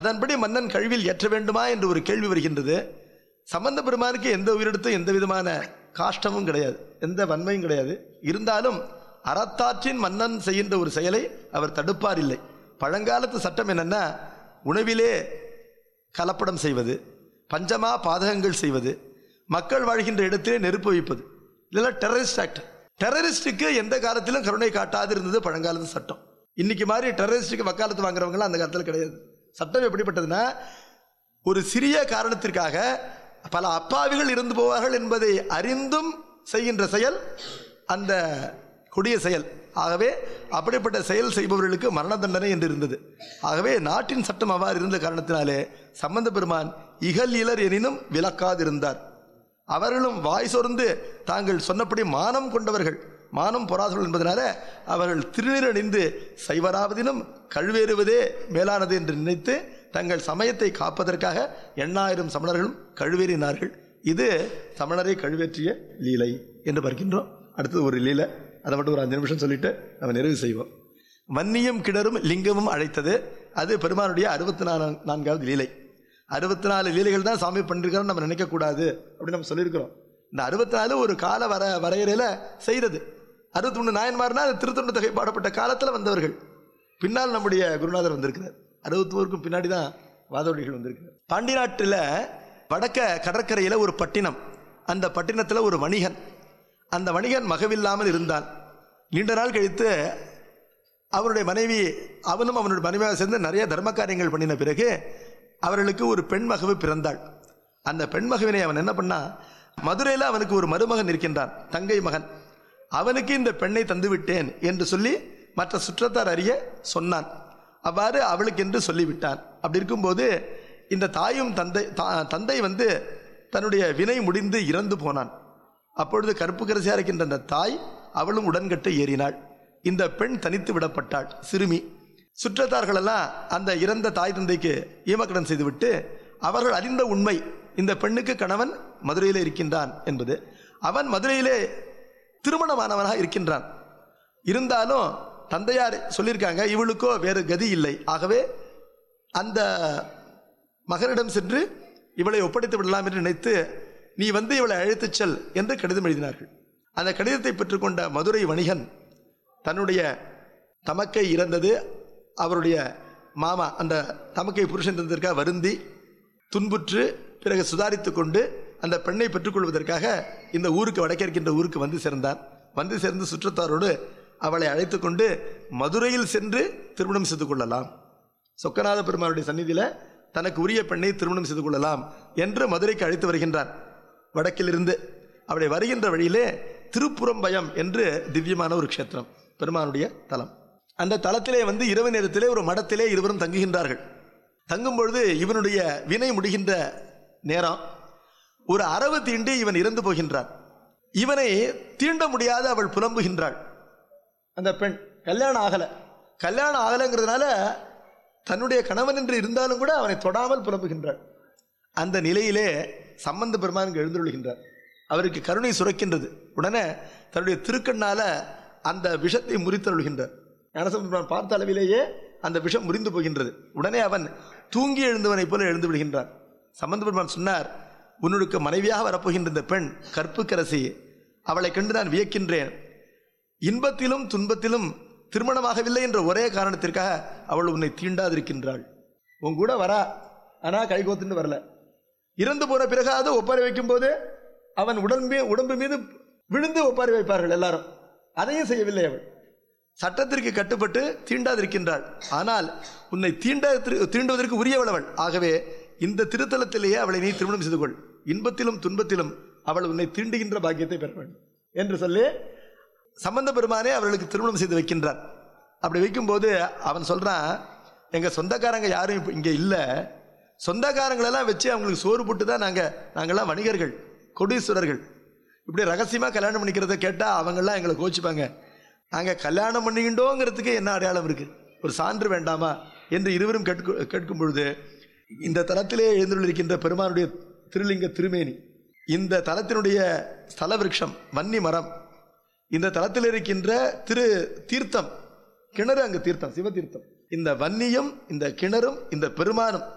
அதன்படி மன்னன் கழிவில் ஏற்ற வேண்டுமா என்று ஒரு கேள்வி வருகின்றது சம்பந்த பெருமானுக்கு எந்த உயிரிடத்தும் எந்த விதமான காஷ்டமும் கிடையாது எந்த வன்மையும் கிடையாது இருந்தாலும் அறத்தாற்றின் மன்னன் செய்கின்ற ஒரு செயலை அவர் தடுப்பார் இல்லை பழங்காலத்து சட்டம் என்னன்னா உணவிலே கலப்படம் செய்வது பஞ்சமா பாதகங்கள் செய்வது மக்கள் வாழ்கின்ற இடத்திலே நெருப்பு வைப்பது இதெல்லாம் டெரரிஸ்ட் ஆக்ட் டெரரிஸ்டுக்கு எந்த காலத்திலும் கருணை காட்டாது இருந்தது பழங்காலத்து சட்டம் இன்னைக்கு மாதிரி டெரரிஸ்டுக்கு வக்காலத்து வாங்குறவங்களாம் அந்த காலத்தில் கிடையாது சட்டம் எப்படிப்பட்டதுன்னா ஒரு சிறிய காரணத்திற்காக பல அப்பாவிகள் இருந்து போவார்கள் என்பதை அறிந்தும் செய்கின்ற செயல் அந்த கொடிய செயல் ஆகவே அப்படிப்பட்ட செயல் செய்பவர்களுக்கு மரண தண்டனை என்று இருந்தது ஆகவே நாட்டின் சட்டம் அவ்வாறு இருந்த காரணத்தினாலே சம்பந்த பெருமான் இகல் இலர் எனினும் விலக்காதிருந்தார் அவர்களும் வாய் சொர்ந்து தாங்கள் சொன்னபடி மானம் கொண்டவர்கள் மானம் பொறாதவர்கள் என்பதனால அவர்கள் திருநீர் அணிந்து சைவராவதினும் கழுவேறுவதே மேலானது என்று நினைத்து தங்கள் சமயத்தை காப்பதற்காக எண்ணாயிரம் சமணர்களும் கழுவேறினார்கள் இது சமணரை கழுவேற்றிய லீலை என்று பார்க்கின்றோம் அடுத்தது ஒரு லீலை அதை மட்டும் ஒரு அஞ்சு நிமிஷம் சொல்லிட்டு நம்ம நிறைவு செய்வோம் வன்னியும் கிணறும் லிங்கமும் அழைத்தது அது பெருமானுடைய அறுபத்தி நாலு நான்காவது லீலை அறுபத்தி நாலு லீலைகள் தான் சாமி பண்ணிருக்கிறோம் நம்ம நினைக்கக்கூடாது அப்படின்னு நம்ம சொல்லியிருக்கிறோம் இந்த அறுபத்தி நாலு ஒரு கால வர வரையறையில் செய்கிறது அறுபத்தி மூணு நாயன்மார்னா அது திருத்தொண்டு தொகை பாடப்பட்ட காலத்தில் வந்தவர்கள் பின்னால் நம்முடைய குருநாதர் வந்திருக்கிறார் அறுபத்தோருக்கும் பின்னாடி தான் வாதவடிகள் வந்திருக்கிறார் பாண்டி நாட்டில் வடக்க கடற்கரையில் ஒரு பட்டினம் அந்த பட்டினத்தில் ஒரு வணிகன் அந்த வணிகன் மகவில்லாமல் இருந்தான் நீண்ட நாள் கழித்து அவருடைய மனைவி அவனும் அவனுடைய மனைவியாக சேர்ந்து நிறைய தர்ம காரியங்கள் பண்ணின பிறகு அவர்களுக்கு ஒரு பெண் மகவு பிறந்தாள் அந்த பெண் மகவினை அவன் என்ன பண்ணா மதுரையில் அவனுக்கு ஒரு மருமகன் இருக்கின்றான் தங்கை மகன் அவனுக்கு இந்த பெண்ணை தந்து விட்டேன் என்று சொல்லி மற்ற சுற்றத்தார் அறிய சொன்னான் அவ்வாறு அவளுக்கு என்று சொல்லிவிட்டான் அப்படி இருக்கும்போது இந்த தாயும் தந்தை தா- தந்தை வந்து தன்னுடைய வினை முடிந்து இறந்து போனான் அப்பொழுது கருப்பு கரசியா இருக்கின்ற அந்த தாய் அவளும் உடன்கட்டை ஏறினாள் இந்த பெண் தனித்து விடப்பட்டாள் சிறுமி சுற்றத்தார்களெல்லாம் அந்த இறந்த தாய் தந்தைக்கு ஈமக்கடன் செய்துவிட்டு அவர்கள் அறிந்த உண்மை இந்த பெண்ணுக்கு கணவன் மதுரையிலே இருக்கின்றான் என்பது அவன் மதுரையிலே திருமணமானவனாக இருக்கின்றான் இருந்தாலும் தந்தையார் சொல்லியிருக்காங்க இவளுக்கோ வேறு கதி இல்லை ஆகவே அந்த மகனிடம் சென்று இவளை ஒப்படைத்து விடலாம் என்று நினைத்து நீ வந்து இவளை அழைத்துச் செல் என்று கடிதம் எழுதினார்கள் அந்த கடிதத்தை பெற்றுக்கொண்ட மதுரை வணிகன் தன்னுடைய தமக்கை இறந்தது அவருடைய மாமா அந்த தமக்கை புருஷன் இருந்ததற்காக வருந்தி துன்புற்று பிறகு சுதாரித்து கொண்டு அந்த பெண்ணை பெற்றுக்கொள்வதற்காக இந்த ஊருக்கு வடக்கே இருக்கின்ற ஊருக்கு வந்து சேர்ந்தான் வந்து சேர்ந்து சுற்றத்தாரோடு அவளை அழைத்து கொண்டு மதுரையில் சென்று திருமணம் செய்து கொள்ளலாம் சொக்கநாத பெருமானுடைய சந்நிதியில தனக்கு உரிய பெண்ணை திருமணம் செய்து கொள்ளலாம் என்று மதுரைக்கு அழைத்து வருகின்றார் வடக்கிலிருந்து அப்படி வருகின்ற வழியிலே திருப்புறம்பயம் என்று திவ்யமான ஒரு க்ஷேத்திரம் பெருமானுடைய தலம் அந்த தலத்திலே வந்து இரவு நேரத்திலே ஒரு மடத்திலே இருவரும் தங்குகின்றார்கள் தங்கும் பொழுது இவனுடைய வினை முடிகின்ற நேரம் ஒரு அரவு தீண்டி இவன் இறந்து போகின்றான் இவனை தீண்ட முடியாத அவள் புலம்புகின்றாள் அந்த பெண் கல்யாணம் ஆகல கல்யாணம் ஆகலைங்கிறதுனால தன்னுடைய கணவன் என்று இருந்தாலும் கூட அவனை தொடாமல் புலம்புகின்றாள் அந்த நிலையிலே சம்பந்த பெருமான் எழுந்துள்ளுகின்றார் அவருக்கு கருணை சுரக்கின்றது உடனே தன்னுடைய திருக்கண்ணால அந்த விஷத்தை முறித்தருள்கின்றார் ஞானசம்பந்த பெருமான் பார்த்த அளவிலேயே அந்த விஷம் முறிந்து போகின்றது உடனே அவன் தூங்கி எழுந்தவனைப் போல எழுந்து விடுகின்றான் சம்பந்த பெருமான் சொன்னார் உன்னுடைய மனைவியாக வரப்போகின்ற இந்த பெண் கற்புக்கரசி அவளை கண்டு நான் வியக்கின்றேன் இன்பத்திலும் துன்பத்திலும் திருமணமாகவில்லை என்ற ஒரே காரணத்திற்காக அவள் உன்னை தீண்டாதிருக்கின்றாள் உன் கூட வரா ஆனா கைகோத்துன்னு வரல இறந்து போன பிறகு அதை ஒப்பாரி வைக்கும் போது அவன் உடம்பு உடம்பு மீது விழுந்து ஒப்பாரி வைப்பார்கள் எல்லாரும் அதையும் செய்யவில்லை அவள் சட்டத்திற்கு கட்டுப்பட்டு தீண்டாதிருக்கின்றாள் ஆனால் உன்னை தீண்ட தீண்டுவதற்கு உரியவள் அவள் ஆகவே இந்த திருத்தலத்திலேயே அவளை நீ திருமணம் செய்து கொள் இன்பத்திலும் துன்பத்திலும் அவள் உன்னை தீண்டுகின்ற பாக்கியத்தை பெற வேண்டும் என்று சொல்லி சம்பந்த பெருமானே அவர்களுக்கு திருமணம் செய்து வைக்கின்றார் அப்படி வைக்கும்போது அவன் சொல்றான் எங்க சொந்தக்காரங்க யாரும் இப்போ இங்கே இல்லை சொந்தக்காரங்களெல்லாம் வச்சு அவங்களுக்கு சோறு போட்டு தான் நாங்கள் நாங்கள்லாம் வணிகர்கள் கொடீஸ்வரர்கள் இப்படி ரகசியமாக கல்யாணம் பண்ணிக்கிறத கேட்டால் அவங்கெல்லாம் எங்களை கோச்சிப்பாங்க நாங்கள் கல்யாணம் பண்ணிக்கிட்டோங்கிறதுக்கு என்ன அடையாளம் இருக்குது ஒரு சான்று வேண்டாமா என்று இருவரும் கேட்கு கேட்கும் பொழுது இந்த தலத்திலே எழுந்துள்ளிருக்கின்ற பெருமானுடைய திருலிங்க திருமேனி இந்த தலத்தினுடைய ஸ்தல விருட்சம் வன்னி மரம் இந்த தலத்தில் இருக்கின்ற திரு தீர்த்தம் கிணறு அங்கு தீர்த்தம் சிவதீர்த்தம் இந்த வன்னியும் இந்த கிணறும் இந்த பெருமானும்